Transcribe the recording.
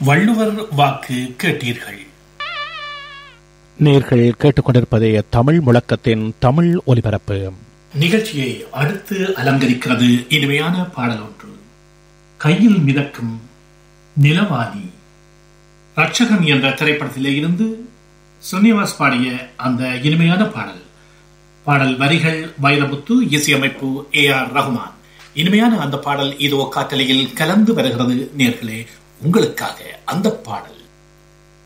வள்ளுவர் வாக்கு கேட்டீர்கள் நேர்கள் கேட்டுக்கொண்டிருப்பதே தமிழ் முழக்கத்தின் தமிழ் ஒலிபரப்பு நிகழ்ச்சியை அடுத்து அலங்கரிக்கிறது இனிமையான பாடல் ஒன்று கையில் மிதக்கும் நிலவாணி ரட்சகன் என்ற திரைப்படத்திலே இருந்து ஸ்ரீனிவாஸ் பாடிய அந்த இனிமையான பாடல் பாடல் வரிகள் வைரமுத்து இசையமைப்பு ஏ ஆர் ரகுமான் இனிமையான அந்த பாடல் இதோ காட்டலையில் கலந்து வருகிறது நேர்களே உங்களுக்காக அந்த பாடல்